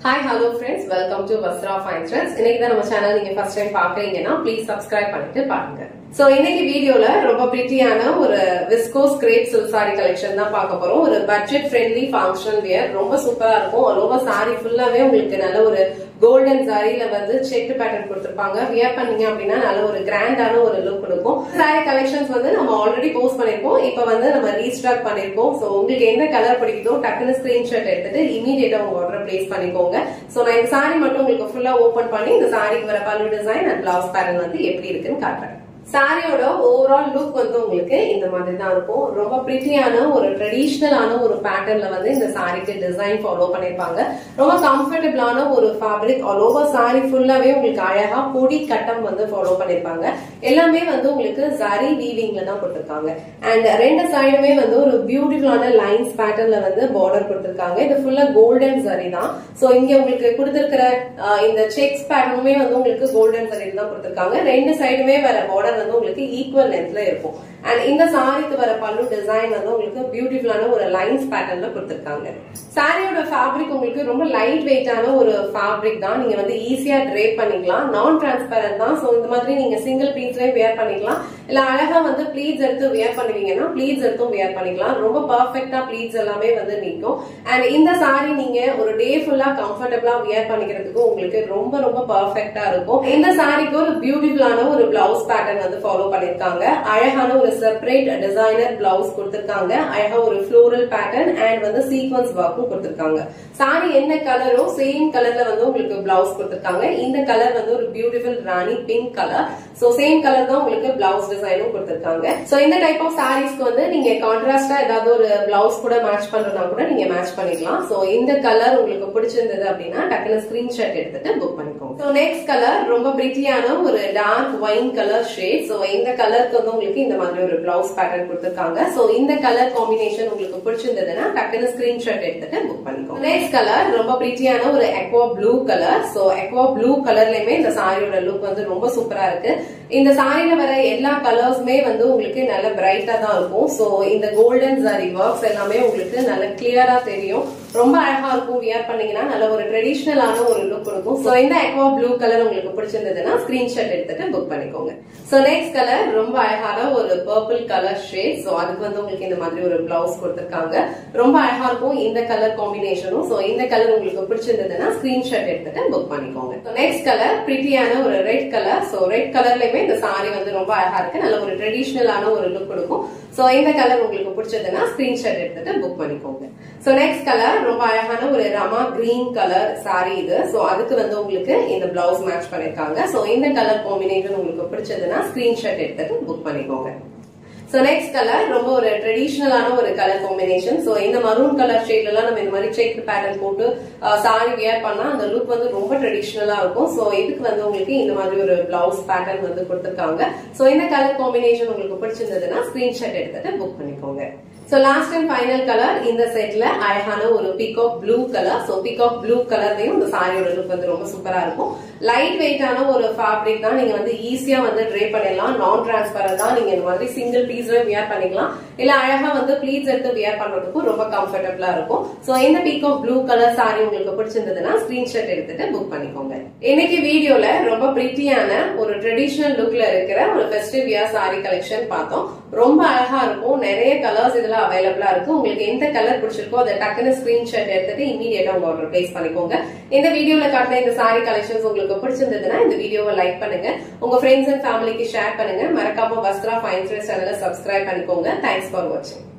hi hello friends welcome to Vastra fine trends இன்னைக்கு தான் நம்ம சேனல் நீங்க ஃபர்ஸ்ட் டைம் பாக்குறீங்கன்னா ப்ளீஸ் சப்ஸ்கிரைப் பண்ணிட்டு பாருங்க சோ இன்னைக்கு வீடியோல ரொம்ப பிரிட்டியான ஒரு viscose crepe silk sari collection தான் பார்க்க போறோம் ஒரு பட்ஜெட் ஃப்ரெண்ட்லி ஃபங்க்ஷனல் வியர் ரொம்ப சூப்பரா இருக்கும் ரொம்ப சாரி ஃபுல்லாவே உங்களுக்கு நல்ல ஒரு கோல்டன் சாரியில வந்து செக் பேட்டர்ன் கொடுத்திருப்பாங்க வியர் பண்ணீங்க அப்படின்னா நல்ல ஒரு கிராண்டான ஒரு லுக் கொடுக்கும் சாரி கலெக்ஷன்ஸ் வந்து நம்ம ஆல்ரெடி போஸ்ட் பண்ணிருக்கோம் இப்போ வந்து நம்ம ரீஸ்டாக் பண்ணிருக்கோம் சோ உங்களுக்கு எந்த கலர் பிடிக்குதோ டக்குன்னு ஸ்கிரீன்ஷாட் எடுத்துட்டு இமீடியட்டா உங்க ஆர்டர் பிளேஸ் பண்ணிக்கோங்க சோ நான் இந்த சாரி மட்டும் உங்களுக்கு ஃபுல்லா ஓபன் பண்ணி இந்த சாரிக்கு வர பல்லு டிசைன் அண்ட் பிளவுஸ் பேட்டர்ன் வந்து எப்படி இருக்குன்னு காட்டுறேன் சாரியோட ஓவரால் லுக் வந்து உங்களுக்கு இந்த மாதிரி தான் இருக்கும் ரொம்ப பிரிட்டியான ஒரு ட்ரெடிஷ்னலான ஒரு பேட்டர்ன்ல வந்து இந்த சாரிக்கு டிசைன் ஃபாலோ பண்ணிருப்பாங்க ரொம்ப கம்ஃபர்டபுளான ஒரு ஃபேப்ரிக் ஆல் ஓவர் சாரி ஃபுல்லாவே உங்களுக்கு அழகா பொடி கட்டம் வந்து ஃபாலோ பண்ணிருப்பாங்க எல்லாமே வந்து உங்களுக்கு சரி வீவிங்ல தான் கொடுத்திருக்காங்க அண்ட் ரெண்டு சைடுமே வந்து ஒரு பியூட்டிஃபுல்லான லைன்ஸ் பேட்டர்ன்ல வந்து பார்டர் கொடுத்திருக்காங்க இது ஃபுல்லா கோல்டன் சரி தான் சோ இங்க உங்களுக்கு கொடுத்திருக்கிற அஹ், இந்த செக்ஸ் பேட்டர்னுமே வந்து உங்களுக்கு கோல்டன் சரி தான் கொடுத்திருக்காங்க ரெண்டு சைடுமே வர பார்டர் வந்து உங்களுக்கு ஈக்குவல் லென்த்ல இருக்கும் அண்ட் இந்த சாரிக்கு வர பல்லு டிசைன் வந்து உங்களுக்கு பியூட்டிஃபுல்லான ஒரு லைன்ஸ் பேட்டர்ன்ல கொடுத்திருக்காங்க சாரியோட ஃபேப்ரிக் உங்களுக்கு ரொம்ப லைட் வெயிட்டான ஒரு ஃபேப்ரிக் தான் நீங்க வந்து ஈஸியா ட்ரேப் பண்ணிக்கலாம் நான் டிரான்ஸ்பரண்ட் தான் சோ இந்த மாதிரி நீங்க சிங்கிள் பீஸ்லயும் வேர் பண்ணிக்கலாம் இல்ல அழகா வந்து ப்ளீட்ஸ் எடுத்து வேர் பண்ணுவீங்கன்னா ப்ளீட்ஸ் எடுத்தும் வேர் பண்ணிக்கலாம் ரொம்ப பர்ஃபெக்டா ப்ளீட்ஸ் எல்லாமே வந்து நிற்கும் அண்ட் இந்த சாரி நீங்க ஒரு டே ஃபுல்லா கம்ஃபர்டபுளா வேர் பண்ணிக்கிறதுக்கு உங்களுக்கு ரொம்ப ரொம்ப பர்ஃபெக்டா இருக்கும் இந்த சாரிக்கு ஒரு பியூட்டிஃபுல்லான ஒரு பிளவுஸ் பேட்டர்ன் வந்து ஃபாலோ பண்ணிருக்காங்க அழகான ஒரு செப்பரேட் டிசைனர் பிளவுஸ் கொடுத்திருக்காங்க அழகா ஒரு ஃப்ளோரல் பேட்டர்ன் அண்ட் வந்து சீக்வன்ஸ் ஒர்க்கும் கொடுத்திருக்காங்க சாரி என்ன கலரோ சேம் கலர்ல வந்து உங்களுக்கு பிளவுஸ் கொடுத்திருக்காங்க இந்த கலர் வந்து ஒரு beautiful rani pink colour so same colour தான் உங்களுக்கு பிளவுஸ் டிசைனும் கொடுத்திருக்காங்க சோ இந்த டைப் ஆஃப் சாரீஸ்க்கு வந்து நீங்க கான்ட்ராஸ்டா ஏதாவது ஒரு பிளவுஸ் கூட மேட்ச் பண்றதுனா கூட நீங்க மேட்ச் பண்ணிக்கலாம் சோ இந்த கலர் உங்களுக்கு பிடிச்சிருந்தது அப்படின்னா டக்குனு ஸ்கிரீன்ஷாட் எடுத்துட்டு புக் பண்ணிக்கோங்க சோ நெக்ஸ்ட் கலர் ரொம்ப பிரிட்டியான ஒரு dark wine colour shade so இந்த கலருக்கு வந்து உங்களுக்கு இந்த மாதிரி ஒரு பிளவுஸ் பேட்டர்ன் கொடுத்திருக்காங்க சோ இந்த கலர் காம்பினேஷன் உங்களுக்கு பிடிச்சிருந்ததுன்னா டக்குனு ஸ்கிரீன்ஷாட் எடுத்துட்டு புக் பண்ணிக்கோங்க நெக்ஸ்ட் கலர் ரொம்ப பிரிட்டியான ஒரு aqua blue colour so aqua blue கலர்லயுமே இந்த சாரியோட லுக் வந்து ரொம்ப சூப்பரா இருக்கு இந்த சாரியில வர எல்லா கலர்ஸுமே வந்து உங்களுக்கு நல்ல பிரைட்டா தான் இருக்கும் சோ இந்த கோல்டன் சாரி ஒர்க்ஸ் எல்லாமே உங்களுக்கு நல்ல கிளியரா தெரியும் ரொம்ப அழகா இருக்கும் வியர் பண்ணீங்கன்னா நல்ல ஒரு ட்ரெடிஷ்னலான ஒரு லுக் கொடுக்கும் சோ இந்த எக்வா ப்ளூ கலர் உங்களுக்கு பிடிச்சிருந்ததுன்னா ஸ்கிரீன்ஷாட் எடுத்துட்டு புக் பண்ணிக்கோங்க சோ நெக்ஸ்ட் கலர் ரொம்ப அழகான ஒரு பர்பிள் கலர் ஷேட் சோ அதுக்கு வந்து உங்களுக்கு இந்த மாதிரி ஒரு பிளவுஸ் கொடுத்திருக்காங்க ரொம்ப அழகா இருக்கும் இந்த கலர் காம்பினேஷனும் சோ இந்த கலர் உங்களுக்கு பிடிச்சிருந்ததுன்னா ஸ்கிரீன்ஷாட் எடுத்துட்டு புக் பண்ணிக்கோங்க நெக்ஸ்ட் கலர் பிரிட்டியான ஒரு ரெட் கலர் சோ ரெட் கலர்லயுமே இந்த சாரி வந்து ரொம்ப அழகா இருக்கு நல்ல ஒரு ட்ரெடிஷ்னலான ஒரு லுக் கொடுக்கும் சோ இந்த கலர் உங்களுக்கு பிடிச்சதுன்னா ஸ்கிரீன்ஷாட் எடுத்துட்டு புக் பண்ணிக்கோங்க சோ நெக்ஸ்ட் கலர் ரொம்ப அழகான ஒரு ரமா கிரீன் கலர் சாரி இது சோ அதுக்கு வந்து உங்களுக்கு இந்த பிளவுஸ் மேட்ச் பண்ணிருக்காங்க சோ இந்த கலர் காம்பினேஷன் உங்களுக்கு பிடிச்சதுன்னா ஸ்கிரீன்ஷாட் எடுத்துட்டு புக் பண்ணிக்கோங்க சோ நெக்ஸ்ட் கலர் ரொம்ப ஒரு ட்ரெடிஷ்னலான ஒரு கலர் காம்பினேஷன் சோ இந்த மரூன் கலர் ஷேட்ல எல்லாம் நம்ம இந்த மாதிரி செக் பேட்டர்ன் போட்டு சாரி வியர் பண்ணா அந்த லுக் வந்து ரொம்ப ட்ரெடிஷ்னலா இருக்கும் சோ இதுக்கு வந்து உங்களுக்கு இந்த மாதிரி ஒரு பிளவுஸ் பேட்டர்ன் வந்து கொடுத்திருக்காங்க சோ இந்த கலர் காம்பினேஷன் உங்களுக்கு பிடிச்சிருந்ததுன்னா ஸ்கிரீன்ஷாட் எடுத்துட்டு புக் பண்ணிக்கோங்க so last and final colour இந்த செட்ல அழகான ஒரு peacock blue colour so peacock blue கலர்லயும் இந்த சாரியோட லுக் வந்து ரொம்ப சூப்பரா இருக்கும் லைட் வெயிட்டான ஒரு ஃபேப்ரிக் தான் நீங்க வந்து ஈஸியா வந்து ட்ரே பண்ணிடலாம் நான் டிரான்ஸ்பரண்ட் தான் நீங்க இந்த மாதிரி சிங்கிள் பீஸ்ல வியர் பண்ணிக்கலாம் இல்ல அழகா வந்து ப்ளீட்ஸ் எடுத்து வியர் பண்றதுக்கும் ரொம்ப கம்ஃபர்டபுளா இருக்கும் சோ இந்த பீகாக் ப்ளூ கலர் சாரி உங்களுக்கு பிடிச்சிருந்ததுன்னா ஸ்கிரீன்ஷாட் எடுத்துட்டு புக் பண்ணிக்கோங்க இன்னைக்கு வீடியோல ரொம்ப பிரிட்டியான ஒரு ட்ரெடிஷனல் லுக்ல இருக்கிற ஒரு ஃபெஸ்டிவ் வியர் சாரி கலெக்ஷன் பார்த்தோம் ரொம்ப அழகா இருக்கும் நிறைய கலர்ஸ் இதுல அவைலபிளா இருக்கு உங்களுக்கு எந்த கலர் பிடிச்சிருக்கோ அதை டக்குன்னு ஸ்கிரீன்ஷாட் எடுத்துட்டு இமீடியட்டா உங்க ஆர்டர் பிளேஸ் பண்ணிக்கோங்க இந்த வீடியோல காட்டின இந்த சாரி கலெக்ஷன்ஸ் உங்களுக்கு பிடிச்சிருந்ததுன்னா இந்த வீடியோவை லைக் பண்ணுங்க உங்க ஃப்ரெண்ட்ஸ் அண்ட் ஃபேமிலிக்கு ஷேர் பண்ணுங்க மறக்காம வஸ்த்ரா ஃபைன் சேனலை சப்ஸ்கிரைப் பண்ணிக்கோங்க தேங்க்ஸ் ஃபார் வாட்சிங்